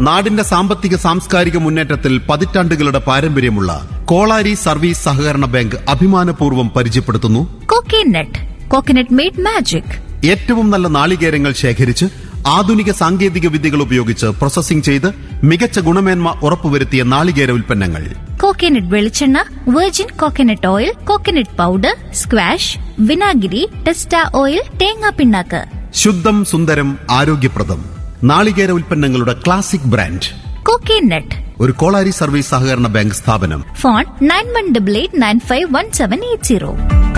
നാടിന്റെ സാമ്പത്തിക സാംസ്കാരിക മുന്നേറ്റത്തിൽ പതിറ്റാണ്ടുകളുടെ പാരമ്പര്യമുള്ള കോളാരി സർവീസ് സഹകരണ ബാങ്ക് അഭിമാനപൂർവ്വം പരിചയപ്പെടുത്തുന്നു കോക്കനട്ട് കോക്കനട്ട് മെയ്ഡ് മാജിക് ഏറ്റവും നല്ല നാളികേരങ്ങൾ ശേഖരിച്ച് ആധുനിക സാങ്കേതിക വിദ്യകൾ ഉപയോഗിച്ച് പ്രോസസ്സിംഗ് ചെയ്ത് മികച്ച ഗുണമേന്മ ഉറപ്പുവരുത്തിയ നാളികേര ഉൽപ്പന്നങ്ങൾ കോക്കനട്ട് വെളിച്ചെണ്ണ virgin coconut oil coconut powder squash വിനാഗിരി ടെസ്റ്റ ഓയിൽ തേങ്ങാ പിണ്ണാക്ക് ശുദ്ധം സുന്ദരം ആരോഗ്യപ്രദം നാളികേര ഉൽപ്പന്നങ്ങളുടെ ക്ലാസിക് ബ്രാൻഡ് കോക്കനട്ട് ഒരു കോളാരി സർവീസ് സഹകരണ ബാങ്ക് സ്ഥാപനം phone nine one double eight nine five one seven eight zero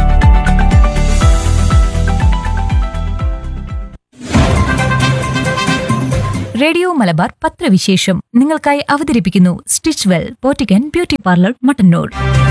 radio Malabar പത്രവിശേഷം നിങ്ങൾക്കായി അവതരിപ്പിക്കുന്നു stitch well boutique and beauty parlour Mattannur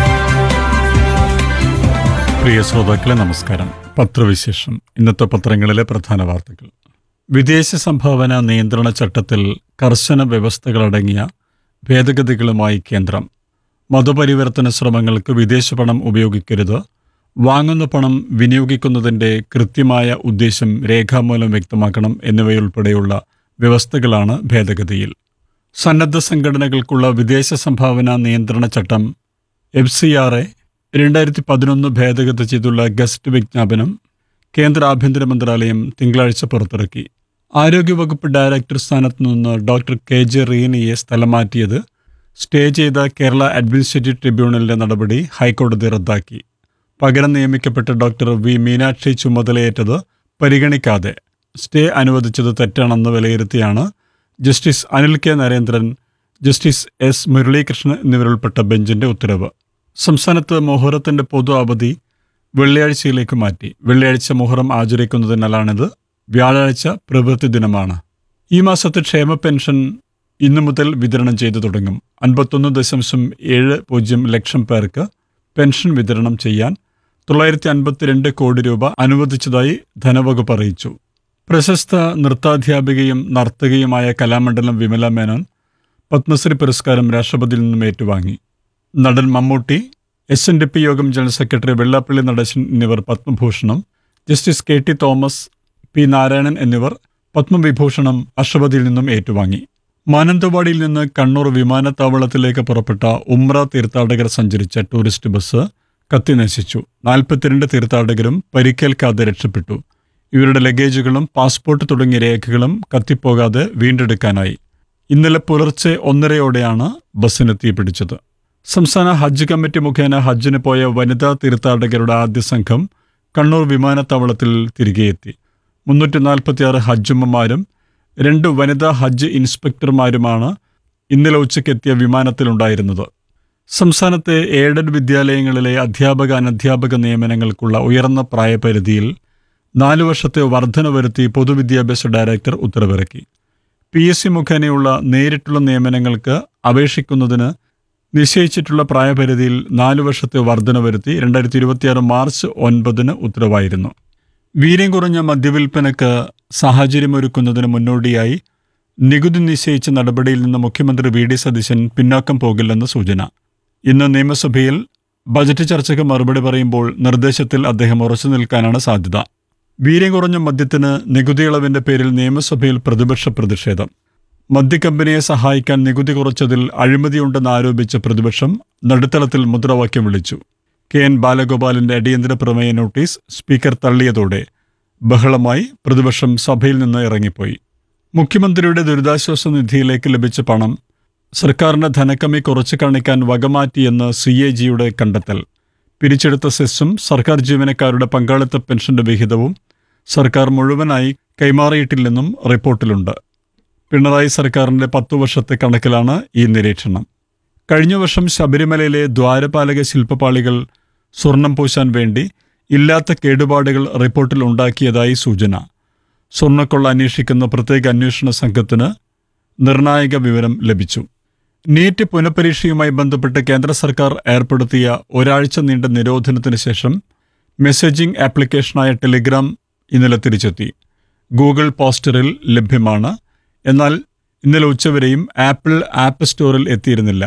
പ്രിയ ശ്രോതാക്കളെ നമസ്കാരം പത്രവിശേഷം ഇന്നത്തെ പത്രങ്ങളിലെ പ്രധാന വാർത്തകൾ വിദേശ സംഭാവന നിയന്ത്രണ ചട്ടത്തിൽ കർശന വ്യവസ്ഥകളടങ്ങിയ ഭേദഗതികളുമായി കേന്ദ്രം മതപരിവർത്തന ശ്രമങ്ങൾക്ക് വിദേശ പണം ഉപയോഗിക്കരുത് വാങ്ങുന്ന പണം വിനിയോഗിക്കുന്നതിന്റെ കൃത്യമായ ഉദ്ദേശം രേഖാമൂലം വ്യക്തമാക്കണം എന്നിവയുൾപ്പെടെയുള്ള വ്യവസ്ഥകളാണ് ഭേദഗതിയിൽ സന്നദ്ധ സംഘടനകൾക്കുള്ള വിദേശ സംഭാവന നിയന്ത്രണ ചട്ടം എഫ് സി ആർ എ രണ്ടായിരത്തി പതിനൊന്ന് ഭേദഗതി ചെയ്തുള്ള ഗസ്റ്റ് വിജ്ഞാപനം കേന്ദ്ര ആഭ്യന്തര മന്ത്രാലയം തിങ്കളാഴ്ച പുറത്തിറക്കി ആരോഗ്യവകുപ്പ് ഡയറക്ടർ സ്ഥാനത്ത് നിന്ന് ഡോക്ടർ കെ ജെ റീനിയെ സ്ഥലം മാറ്റിയത് സ്റ്റേ ചെയ്ത കേരള അഡ്മിനിസ്ട്രേറ്റീവ് ട്രിബ്യൂണലിന്റെ നടപടി ഹൈക്കോടതി റദ്ദാക്കി പകരം നിയമിക്കപ്പെട്ട ഡോക്ടർ വി മീനാക്ഷി ചുമതലയേറ്റത് പരിഗണിക്കാതെ സ്റ്റേ അനുവദിച്ചത് തെറ്റാണെന്ന് വിലയിരുത്തിയാണ് justice Anil K Narendran justice S Muralikrishnan എന്നിവരുൾപ്പെട്ട ബെഞ്ചിന്റെ ഉത്തരവ് സംസ്ഥാനത്ത് മൊഹറത്തിന്റെ പൊതു അവധി വെള്ളിയാഴ്ചയിലേക്ക് മാറ്റി വെള്ളിയാഴ്ച മുഹറം ആചരിക്കുന്നതിനാലാണിത് വ്യാഴാഴ്ച പ്രവൃത്തി ദിനമാണ് ഈ മാസത്തെ ക്ഷേമ പെൻഷൻ ഇന്നു മുതൽ വിതരണം ചെയ്തു തുടങ്ങും അൻപത്തൊന്ന് ദശാംശം ഏഴ് പൂജ്യം ലക്ഷം പേർക്ക് പെൻഷൻ വിതരണം ചെയ്യാൻ തൊള്ളായിരത്തി അൻപത്തിരണ്ട് കോടി രൂപ അനുവദിച്ചതായി ധനവകുപ്പ് അറിയിച്ചു പ്രശസ്ത നൃത്താധ്യാപികയും നർത്തകിയുമായ കലാമണ്ഡലം വിമല മേനോൻ പത്മശ്രീ പുരസ്കാരം രാഷ്ട്രപതിയിൽ നിന്നും ഏറ്റുവാങ്ങി നടൻ Mammootty S N D P യോഗം ജനറൽ സെക്രട്ടറി വെള്ളാപ്പള്ളി നടേശൻ എന്നിവർ പത്മഭൂഷണം justice K T Thomas P Narayanan എന്നിവർ പത്മവിഭൂഷണം രാഷ്ട്രപതിയിൽ നിന്നും ഏറ്റുവാങ്ങി മാനന്തവാടിയിൽ നിന്ന് കണ്ണൂർ വിമാനത്താവളത്തിലേക്ക് പുറപ്പെട്ട ഉമ്ര തീർത്ഥാടകർ സഞ്ചരിച്ച ടൂറിസ്റ്റ് ബസ് കത്തിനശിച്ചു നാൽപ്പത്തിരണ്ട് തീർത്ഥാടകരും പരിക്കേൽക്കാതെ രക്ഷപ്പെട്ടു ഇവരുടെ ലഗേജുകളും പാസ്പോർട്ട് തുടങ്ങിയ രേഖകളും കത്തിപ്പോകാതെ വീണ്ടെടുക്കാനായി ഇന്നലെ പുലർച്ചെ ഒന്നരയോടെയാണ് ബസ്സിന് തീപിടിച്ചത് സംസ്ഥാന ഹജ്ജ് കമ്മിറ്റി മുഖേന ഹജ്ജിന് പോയ വനിതാ തീർത്ഥാടകരുടെ ആദ്യ സംഘം കണ്ണൂർ വിമാനത്താവളത്തിൽ തിരികെയെത്തി മുന്നൂറ്റി നാൽപ്പത്തിയാറ് ഹജ്ജുമ്മമാരും രണ്ട് വനിതാ ഹജ്ജ് ഇൻസ്പെക്ടർമാരുമാണ് ഇന്നലെ ഉച്ചയ്ക്ക് എത്തിയ വിമാനത്തിലുണ്ടായിരുന്നത് സംസ്ഥാനത്തെ എയ്ഡഡ് വിദ്യാലയങ്ങളിലെ അധ്യാപക അനധ്യാപക നിയമനങ്ങൾക്കുള്ള ഉയർന്ന പ്രായപരിധിയിൽ നാലു വർഷത്തെ വർധന വരുത്തി പൊതുവിദ്യാഭ്യാസ ഡയറക്ടർ ഉത്തരവിറക്കി പി എസ് സി മുഖേനയുള്ള നേരിട്ടുള്ള നിയമനങ്ങൾക്ക് അപേക്ഷിക്കുന്നതിന് നിശ്ചയിച്ചിട്ടുള്ള പ്രായപരിധിയിൽ നാലു വർഷത്തെ വർധന വരുത്തി രണ്ടായിരത്തി ഇരുപത്തിയാറ് മാർച്ച് ഒൻപതിന് ഉത്തരവായിരുന്നു വീര്യം കുറഞ്ഞ മദ്യവിൽപ്പനക്ക് സാഹചര്യമൊരുക്കുന്നതിന് മുന്നോടിയായി നികുതി നിശ്ചയിച്ച നടപടിയിൽ നിന്ന് മുഖ്യമന്ത്രി വി ഡി സതീശൻ പിന്നാക്കം പോകില്ലെന്ന് സൂചന ഇന്ന് നിയമസഭയിൽ ബജറ്റ് ചർച്ചയ്ക്ക് മറുപടി പറയുമ്പോൾ നിർദ്ദേശത്തിൽ അദ്ദേഹം ഉറച്ചു നിൽക്കാനാണ് സാധ്യത വീര്യം കുറഞ്ഞ മദ്യത്തിന് നികുതി ഇളവിന്റെ പേരിൽ നിയമസഭയിൽ പ്രതിപക്ഷ പ്രതിഷേധം മദ്യക്കമ്പനിയെ സഹായിക്കാൻ നികുതി കുറച്ചതിൽ അഴിമതിയുണ്ടെന്ന് ആരോപിച്ച പ്രതിപക്ഷം നടുത്തളത്തിൽ മുദ്രാവാക്യം വിളിച്ചു കെ എൻ ബാലഗോപാലിന്റെ അടിയന്തര പ്രമേയ നോട്ടീസ് സ്പീക്കർ തള്ളിയതോടെ ബഹളമായി പ്രതിപക്ഷം സഭയിൽ നിന്ന് ഇറങ്ങിപ്പോയി മുഖ്യമന്ത്രിയുടെ ദുരിതാശ്വാസ നിധിയിലേക്ക് ലഭിച്ച പണം സർക്കാരിന്റെ ധനക്കമ്മി കുറച്ചു കാണിക്കാൻ വകമാറ്റിയെന്ന് സി എ ജിയുടെ കണ്ടെത്തൽ പിരിച്ചെടുത്ത സെസ്സും സർക്കാർ ജീവനക്കാരുടെ പങ്കാളിത്ത പെൻഷന്റെ വിഹിതവും സർക്കാർ മുഴുവനായി കൈമാറിയിട്ടില്ലെന്നും റിപ്പോർട്ടിലുണ്ട് പിണറായി സർക്കാരിന്റെ പത്തു വർഷത്തെ കണക്കിലാണ് ഈ നിരീക്ഷണം കഴിഞ്ഞ വർഷം ശബരിമലയിലെ ദ്വാരപാലക ശില്പപാളികൾ സ്വർണം പൂശാൻ വേണ്ടി ഇല്ലാത്ത കേടുപാടുകൾ റിപ്പോർട്ടിൽ ഉണ്ടാക്കിയതായി സൂചന സ്വർണ്ണക്കൊള്ള അന്വേഷിക്കുന്ന പ്രത്യേക അന്വേഷണ സംഘത്തിന് നിർണായക വിവരം ലഭിച്ചു നീറ്റ് പുനഃപരീക്ഷയുമായി ബന്ധപ്പെട്ട് കേന്ദ്ര സർക്കാർ ഏർപ്പെടുത്തിയ ഒരാഴ്ച നീണ്ട നിരോധനത്തിന് ശേഷം മെസ്സേജിംഗ് ആപ്ലിക്കേഷനായ ടെലിഗ്രാം ഇന്നലെ തിരിച്ചെത്തി ഗൂഗിൾ പോസ്റ്ററിൽ ലഭ്യമാണ് എന്നാൽ ഇന്നലെ ഉച്ചവരെയും ആപ്പിൾ ആപ്പ് സ്റ്റോറിൽ എത്തിയിരുന്നില്ല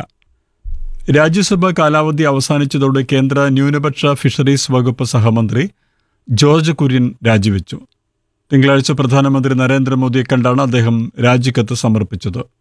രാജ്യസഭ കാലാവധി അവസാനിച്ചതോടെ കേന്ദ്ര ന്യൂനപക്ഷ ഫിഷറീസ് വകുപ്പ് സഹമന്ത്രി ജോർജ് കുര്യൻ രാജിവെച്ചു തിങ്കളാഴ്ച പ്രധാനമന്ത്രി നരേന്ദ്രമോദിയെ കണ്ടാണ് അദ്ദേഹം രാജിക്കത്ത് സമർപ്പിച്ചത്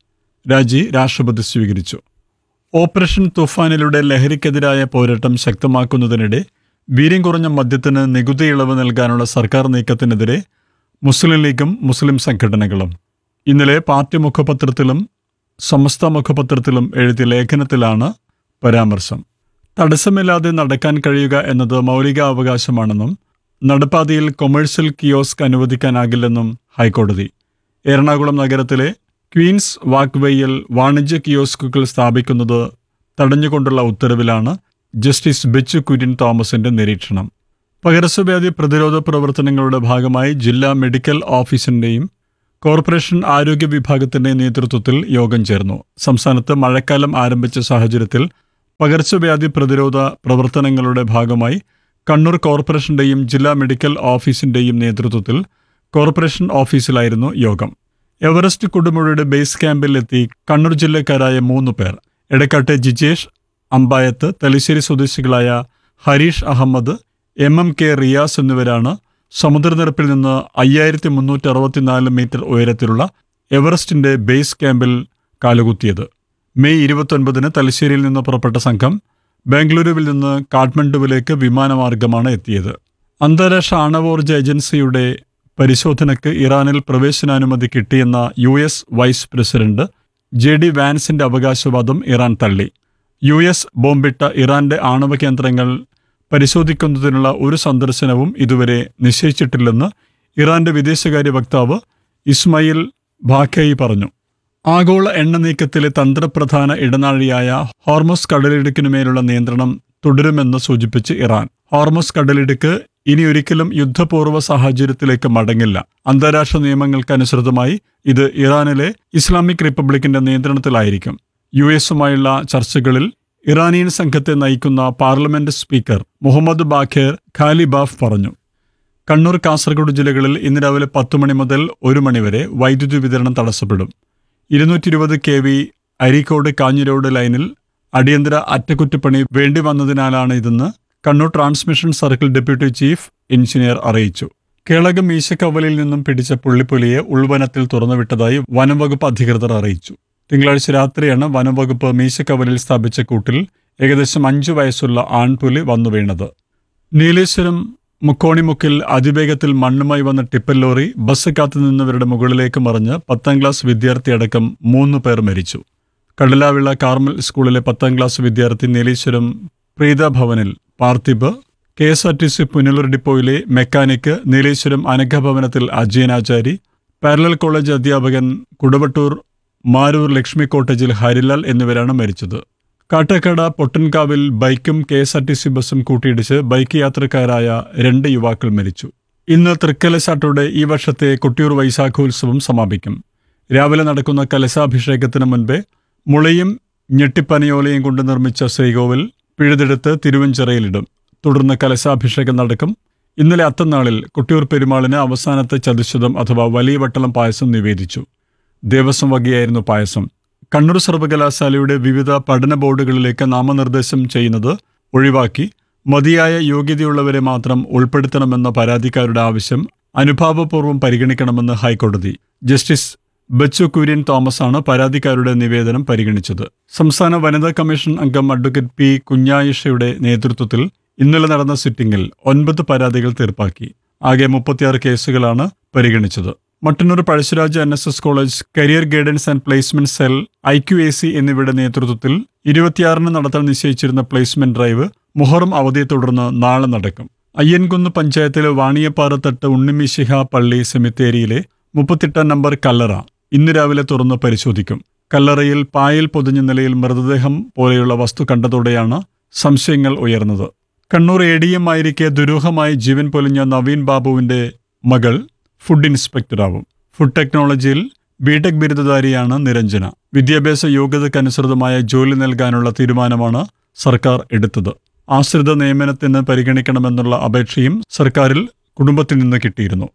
രാജി രാഷ്ട്രപതി സ്വീകരിച്ചു ഓപ്പറേഷൻ തുഫാനിലൂടെ ലഹരിക്കെതിരായ പോരാട്ടം ശക്തമാക്കുന്നതിനിടെ വീര്യം കുറഞ്ഞ മദ്യത്തിന് നികുതി ഇളവ് നൽകാനുള്ള സർക്കാർ നീക്കത്തിനെതിരെ മുസ്ലിം ലീഗും മുസ്ലിം സംഘടനകളും ഇന്നലെ പാർട്ടി മുഖപത്രത്തിലും സമസ്ത മുഖപത്രത്തിലും എഴുതിയ ലേഖനത്തിലാണ് പരാമർശം തടസ്സമില്ലാതെ നടക്കാൻ കഴിയുക എന്നത് മൗലികാവകാശമാണെന്നും നടപ്പാതയിൽ കൊമേഴ്സ്യൽ കിയോസ്ക് അനുവദിക്കാനാകില്ലെന്നും ഹൈക്കോടതി എറണാകുളം നഗരത്തിലെ ക്വീൻസ് വാക്ക്വേയിൽ വാണിജ്യ കിയോസ്കുകൾ സ്ഥാപിക്കുന്നത് തടഞ്ഞുകൊണ്ടുള്ള ഉത്തരവിലാണ് ജസ്റ്റിസ് ബെച്ചു കുര്യൻ തോമസിന്റെ നിരീക്ഷണം പകർച്ചവ്യാധി പ്രതിരോധ പ്രവർത്തനങ്ങളുടെ ഭാഗമായി ജില്ലാ മെഡിക്കൽ ഓഫീസിന്റെയും കോർപ്പറേഷൻ ആരോഗ്യ വിഭാഗത്തിന്റെ നേതൃത്വത്തിൽ യോഗം ചേർന്നു സംസ്ഥാനത്ത് മഴക്കാലം ആരംഭിച്ച സാഹചര്യത്തിൽ പകർച്ചവ്യാധി പ്രതിരോധ പ്രവർത്തനങ്ങളുടെ ഭാഗമായി കണ്ണൂർ കോർപ്പറേഷന്റെയും ജില്ലാ മെഡിക്കൽ ഓഫീസിന്റെയും നേതൃത്വത്തിൽ കോർപ്പറേഷൻ ഓഫീസിലായിരുന്നു യോഗം എവറസ്റ്റ് കൊടുമുഴയുടെ ബേസ് ക്യാമ്പിൽ എത്തി കണ്ണൂർ ജില്ലക്കാരായ മൂന്ന് പേർ എടക്കാട്ടെ ജിജേഷ് അമ്പായത്ത് തലശ്ശേരി സ്വദേശികളായ Harish Ahmed M M K Riyas എന്നിവരാണ് സമുദ്രനിരപ്പിൽ നിന്ന് അയ്യായിരത്തി മുന്നൂറ്റി അറുപത്തിനാല് മീറ്റർ ഉയരത്തിലുള്ള എവറസ്റ്റിന്റെ ബേസ് ക്യാമ്പിൽ കാലുകുത്തിയത് മെയ് ഇരുപത്തൊൻപതിന് തലശ്ശേരിയിൽ നിന്ന് പുറപ്പെട്ട സംഘം ബാംഗ്ലൂരുവിൽ നിന്ന് കാഠ്മണ്ഡുവിലേക്ക് വിമാനമാർഗമാണ് എത്തിയത് അന്താരാഷ്ട്ര ആണവോർജ ഏജൻസിയുടെ പരിശോധനയ്ക്ക് ഇറാനിൽ പ്രവേശനാനുമതി കിട്ടിയെന്ന U S vice president J D വാൻസിന്റെ അവകാശവാദം ഇറാൻ തള്ളി യു എസ് ബോംബിട്ട ഇറാന്റെ ആണവ കേന്ദ്രങ്ങൾ പരിശോധിക്കുന്നതിനുള്ള ഒരു സന്ദർശനവും ഇതുവരെ നിശ്ചയിച്ചിട്ടില്ലെന്ന് ഇറാന്റെ വിദേശകാര്യ വക്താവ് ഇസ്മയിൽ ബാഖേയി പറഞ്ഞു ആഗോള എണ്ണ നീക്കത്തിലെ തന്ത്രപ്രധാന ഇടനാഴിയായ ഹോർമോസ് കടലിടുക്കിനുമേലുള്ള നിയന്ത്രണം തുടരുമെന്ന് സൂചിപ്പിച്ച് ഇറാൻ ഹോർമോസ് കടലിടുക്ക് ഇനി ഒരിക്കലും യുദ്ധപൂർവ്വ സാഹചര്യത്തിലേക്ക് മടങ്ങില്ല അന്താരാഷ്ട്ര നിയമങ്ങൾക്കനുസൃതമായി ഇത് ഇറാനിലെ ഇസ്ലാമിക് റിപ്പബ്ലിക്കിന്റെ നിയന്ത്രണത്തിലായിരിക്കും യു എസുമായുള്ള ചർച്ചകളിൽ ഇറാനിയൻ സംഘത്തെ നയിക്കുന്ന parliament speaker Mohammad Bagher Ghalibaf പറഞ്ഞു കണ്ണൂർ കാസർഗോഡ് ജില്ലകളിൽ ഇന്ന് രാവിലെ പത്ത് മണി മുതൽ ഒരു മണിവരെ വൈദ്യുതി വിതരണം തടസ്സപ്പെടും ഇരുന്നൂറ്റി ഇരുപത് കെ വി അരീക്കോട് കാഞ്ഞിരോട് ലൈനിൽ അടിയന്തര അറ്റകുറ്റപ്പണി വേണ്ടി വന്നതിനാലാണ് ഇതെന്ന് Kannur transmission circle deputy chief engineer അറിയിച്ചു കേളകം മീശക്കവലിൽ നിന്നും പിടിച്ച പുള്ളിപ്പുലിയെ ഉൾവനത്തിൽ തുറന്നുവിട്ടതായി വനംവകുപ്പ് അധികൃതർ അറിയിച്ചു തിങ്കളാഴ്ച രാത്രിയാണ് വനംവകുപ്പ് മീശക്കവലിൽ സ്ഥാപിച്ച കൂട്ടിൽ ഏകദേശം അഞ്ചു വയസ്സുള്ള ആൺപുലി വന്നു വീണത് നീലേശ്വരം മുക്കോണിമുക്കിൽ അതിവേഗത്തിൽ മണ്ണുമായി വന്ന ടിപ്പർ ലോറി ബസ് കാത്തുനിന്നവരുടെ മുകളിലേക്ക് മറിഞ്ഞ് പത്താം ക്ലാസ് വിദ്യാർത്ഥിയടക്കം മൂന്ന് പേർ മരിച്ചു കടലാവിള കാർമൽ സ്കൂളിലെ പത്താം ക്ലാസ് വിദ്യാർത്ഥി നീലേശ്വരം പ്രീത ഭവനിൽ Parthib K S R T C Punalur ഡിപ്പോയിലെ മെക്കാനിക്ക് നീലേശ്വരം അനഘഭവനത്തിൽ അജയനാചാരി പാരലൽ കോളേജ് അധ്യാപകൻ കുടവട്ടൂർ മാരൂർ ലക്ഷ്മി കോട്ടേജിൽ ഹരിലാൽ എന്നിവരാണ് മരിച്ചത് കാട്ടക്കട പൊട്ടൻകാവിൽ ബൈക്കും K S R T C ബസ്സും കൂട്ടിയിടിച്ച് ബൈക്ക് യാത്രക്കാരായ രണ്ട് യുവാക്കൾ മരിച്ചു ഇന്ന് തൃക്കലശാട്ടോടെ ഈ വർഷത്തെ കൊട്ടിയൂർ വൈശാഖോത്സവം സമാപിക്കും രാവിലെ നടക്കുന്ന കലശാഭിഷേകത്തിന് മുൻപേ മുളയും ഞെട്ടിപ്പനയോലയും കൊണ്ട് നിർമ്മിച്ച ശ്രീകോവിൽ പിഴുതെടുത്ത് തിരുവഞ്ചിറയിലിടും തുടർന്ന് കലശാഭിഷേകം നടക്കും ഇന്നലെ അത്തനാളിൽ കൊട്ടിയൂർ പെരുമാളിന് അവസാനത്തെ ചതുശതം അഥവാ വലിയ വട്ടളം പായസം നിവേദിച്ചു ദേവസ്വം വകയായിരുന്നു പായസം കണ്ണൂർ സർവകലാശാലയുടെ വിവിധ പഠന ബോർഡുകളിലേക്ക് നാമനിർദ്ദേശം ചെയ്യുന്നത് ഒഴിവാക്കി മതിയായ യോഗ്യതയുള്ളവരെ മാത്രം ഉൾപ്പെടുത്തണമെന്ന പരാതിക്കാരുടെ ആവശ്യം അനുഭാവപൂർവ്വം പരിഗണിക്കണമെന്ന് ഹൈക്കോടതി ജസ്റ്റിസ് ബച്ചു കുര്യൻ തോമസ് ആണ് പരാതിക്കാരുടെ നിവേദനം പരിഗണിച്ചത് സംസ്ഥാന വനിതാ കമ്മീഷൻ അംഗം അഡ്വക്കേറ്റ് പി കുഞ്ഞായിഷയുടെ നേതൃത്വത്തിൽ ഇന്നലെ നടന്ന സിറ്റിംഗിൽ ഒൻപത് പരാതികൾ തീർപ്പാക്കി ആകെ മുപ്പത്തിയാറ് കേസുകളാണ് പരിഗണിച്ചത് Mattannur Pazhassiraja N S S college career guidance and placement cell I Q A C എന്നിവയുടെ നേതൃത്വത്തിൽ ഇരുപത്തിയാറിന് നടത്താൻ നിശ്ചയിച്ചിരുന്ന പ്ലേസ്മെന്റ് ഡ്രൈവ് മുഹറം അവധിയെ തുടർന്ന് നാളെ നടക്കും അയ്യൻകുന്ന് പഞ്ചായത്തിലെ വാണിയപ്പാറത്തട്ട് ഉണ്ണിമിശിഹ പള്ളി സെമിത്തേരിയിലെ മുപ്പത്തെട്ടാം നമ്പർ കല്ലറ ഇന്ന് രാവിലെ തുറന്ന് പരിശോധിക്കും കല്ലറയിൽ പായൽ പൊതിഞ്ഞ നിലയിൽ മൃതദേഹം പോലെയുള്ള വസ്തു കണ്ടതോടെയാണ് സംശയങ്ങൾ ഉയർന്നത് കണ്ണൂർ എ ഡി എം ആയിരിക്കെ ദുരൂഹമായി ജീവൻ പൊലിഞ്ഞ നവീൻ ബാബുവിന്റെ മകൾ ഫുഡ് ഇൻസ്പെക്ടറാവും ഫുഡ് ടെക്നോളജിയിൽ ബിടെക് ബിരുദധാരിയാണ് നിരഞ്ജന വിദ്യാഭ്യാസ യോഗ്യതക്കനുസൃതമായ ജോലി നൽകാനുള്ള തീരുമാനമാണ് സർക്കാർ എടുത്തത് ആശ്രിത നിയമനത്തിന് പരിഗണിക്കണമെന്നുള്ള അപേക്ഷയും സർക്കാരിൽ കുടുംബത്തിൽ നിന്ന് കിട്ടിയിരുന്നു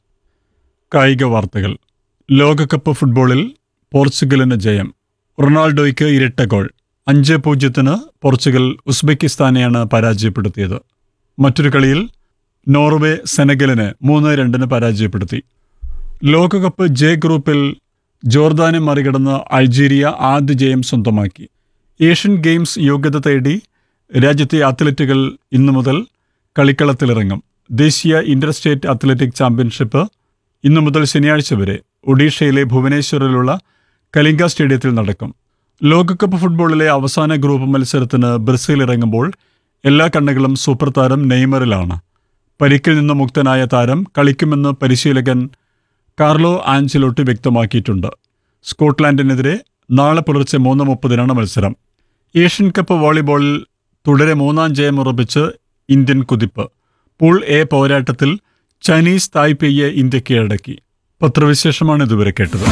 കായിക വാർത്തകൾ ലോകകപ്പ് ഫുട്ബോളിൽ പോർച്ചുഗലിന് ജയം റൊണാൾഡോയ്ക്ക് ഇരട്ട ഗോൾ അഞ്ച് പൂജ്യത്തിന് പോർച്ചുഗൽ ഉസ്ബെക്കിസ്ഥാനെയാണ് പരാജയപ്പെടുത്തിയത് മറ്റൊരു കളിയിൽ നോർവേ സെനഗലിനെ മൂന്ന് രണ്ടിന് പരാജയപ്പെടുത്തി ലോകകപ്പ് ജെ ഗ്രൂപ്പിൽ ജോർദാനെ മറികടന്ന് അൾജീരിയ ആദ്യ ജയം സ്വന്തമാക്കി ഏഷ്യൻ ഗെയിംസ് യോഗ്യത തേടി രാജ്യത്തെ അത്ലറ്റുകൾ ഇന്നു മുതൽ കളിക്കളത്തിലിറങ്ങും ദേശീയ ഇന്റർ സ്റ്റേറ്റ് അത്ലറ്റിക് ചാമ്പ്യൻഷിപ്പ് ഇന്നു മുതൽ ശനിയാഴ്ച വരെ ഒഡീഷയിലെ ഭുവനേശ്വറിലുള്ള കലിംഗ സ്റ്റേഡിയത്തിൽ നടക്കും ലോകകപ്പ് ഫുട്ബോളിലെ അവസാന ഗ്രൂപ്പ് മത്സരത്തിന് ബ്രസീൽ ഇറങ്ങുമ്പോൾ എല്ലാ കണ്ണുകളും സൂപ്പർ താരം നെയ്മറിലാണ് പരിക്കിൽ നിന്ന് മുക്തനായ താരം കളിക്കുമെന്ന് പരിശീലകൻ കാർലോ ആഞ്ചലോട്ടി വ്യക്തമാക്കിയിട്ടുണ്ട് സ്കോട്ട്ലാൻഡിനെതിരെ നാളെ പുലർച്ചെ മൂന്ന് മുപ്പതിനാണ് മത്സരം ഏഷ്യൻ കപ്പ് വോളിബോളിൽ തുടരെ മൂന്നാം ജയം ഉറപ്പിച്ച് ഇന്ത്യൻ കുതിപ്പ് പൂൾ എ പോരാട്ടത്തിൽ ചൈനീസ് തായ്പേയെ ഇന്ത്യ കീഴടക്കി പത്രവിശേഷമാണ് ഇതുവരെ കേട്ടത്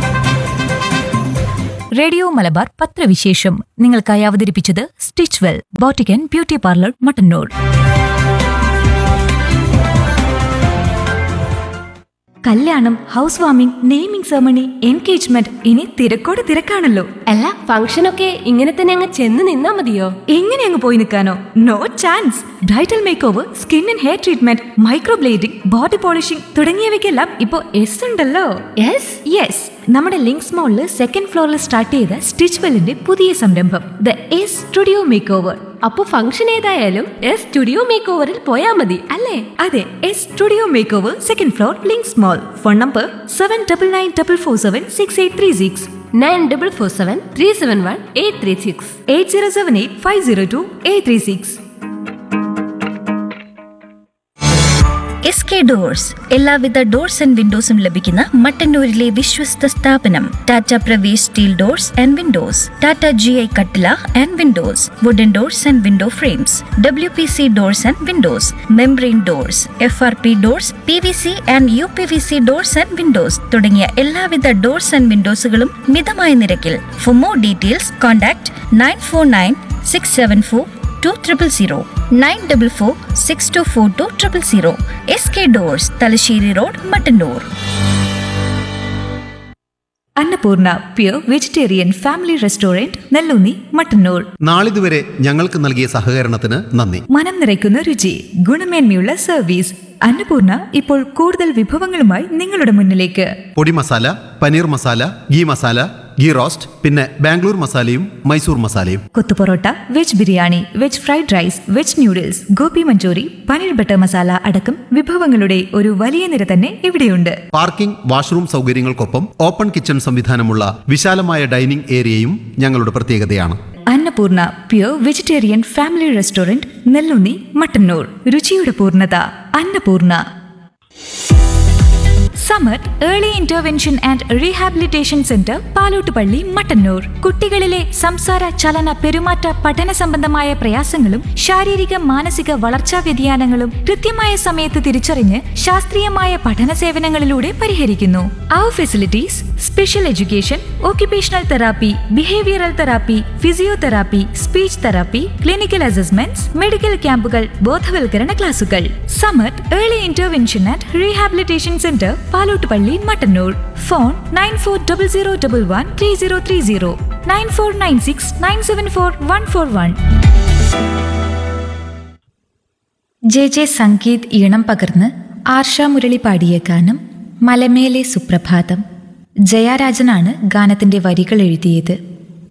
റേഡിയോ മലബാർ പത്രവിശേഷം നിങ്ങൾക്കായി അവതരിപ്പിച്ചത് stitch well boutique and beauty parlour Mattannur കല്യാണം house warming naming ceremony engagement ഇനി തിരക്കോട് തിരക്കാണല്ലോ അല്ല ഫംഗ്ഷനൊക്കെ ഇങ്ങനെ തന്നെ അങ്ങ് ചെന്ന് നിന്നാ മതിയോ എങ്ങനെ അങ്ങ് പോയി നിൽക്കാനോ no chance bridal makeover skin and hair treatment microblading body polishing തുടങ്ങിയവയ്ക്കെല്ലാം ഇപ്പോ എസ് ഉണ്ടല്ലോ യെസ് യെസ് നമ്മുടെ ലിങ്ക്സ് മോളിൽ സെക്കൻഡ് ഫ്ലോറിൽ സ്റ്റാർട്ട് ചെയ്ത സ്റ്റിച്ച് വെല്ലിന്റെ പുതിയ സംരംഭം the S studio makeover അപ്പൊ ഫംഗ്ഷൻ ഏതായാലും എസ് സ്റ്റുഡിയോ മേക്ക് ഓവറിൽ പോയാ മതി അല്ലേ അതെ S studio makeover second floor links mall phone number seven double nine double four seven six eight three six nine double four seven three seven one eight three six eight zero seven eight five zero two eight three six S K doors എല്ലാവിധ doors and വിൻഡോസും ലഭിക്കുന്ന മട്ടന്നൂരിലെ വിശ്വസ്ത സ്ഥാപനം Tata Pravesh steel doors and windows Tata G I കട്ടില and windows wooden doors and window frames W P C doors and windows membrane doors F R P doors P V C and U P V C doors and Windows തുടങ്ങിയ എല്ലാവിധ doors and വിൻഡോസുകളും മിതമായ നിരക്കിൽ for more details contact nine four nine six seven four two triple zero nine double four six two four two triple zero S K doors Thalassery road Mattannur Annapoorna pure vegetarian family restaurant Nellunni Mattannur നാളിതുവരെ ഞങ്ങൾക്ക് നൽകിയ സഹകരണത്തിന് നന്ദി മനം നിറയ്ക്കുന്ന രുചി ഗുണമേന്മയുള്ള സർവീസ് അന്നപൂർണ ഇപ്പോൾ കൂടുതൽ വിഭവങ്ങളുമായി നിങ്ങളുടെ മുന്നിലേക്ക് പൊടി masala paneer masala ghee masala ghee roast പിന്നെ ബാംഗ്ലൂർ മസാലയും മൈസൂർ മസാലയും kothu porotta veg biryani veg fried rice veg noodles Gobi Manchurian paneer butter masala അടക്കം വിഭവങ്ങളുടെ ഒരു വലിയ നിര തന്നെ ഇവിടെയുണ്ട് പാർക്കിംഗ് വാഷ്റൂം സൗകര്യങ്ങൾക്കൊപ്പം ഓപ്പൺ കിച്ചൺ സംവിധാനമുള്ള വിശാലമായ ഡൈനിംഗ് ഏരിയയും ഞങ്ങളുടെ പ്രത്യേകതയാണ് Annapoorna pure vegetarian family restaurant Nellunni Mattannur രുചിയുടെ പൂർണ്ണത Annapoorna Samath early intervention and rehabilitation centre Palottupalli Mattannur കുട്ടികളിലെ സംസാര ചലന പെരുമാറ്റ പഠന സംബന്ധമായ പ്രയാസങ്ങളും ശാരീരിക മാനസിക വളർച്ചാ വ്യതിയാനങ്ങളും കൃത്യമായ സമയത്ത് തിരിച്ചറിഞ്ഞ് ശാസ്ത്രീയമായ പഠന സേവനങ്ങളിലൂടെ പരിഹരിക്കുന്നു അവർ facilities special education occupational therapy behavioural therapy physiotherapy speech therapy clinical assessments medical ക്യാമ്പുകൾ ബോധവൽക്കരണ ക്ലാസുകൾ Samath early intervention and rehabilitation centre Palottupalli Mattannur phone nine four double zero double one three zero three zero nine four nine six nine seven four one four one J J Sangeeth ഈണം പകർന്ന് ആർഷ മുരളി പാടിയ ഗാനം മലമേലെ സുപ്രഭാതം ജയാരാജനാണ് ഗാനത്തിന്റെ വരികൾ എഴുതിയത്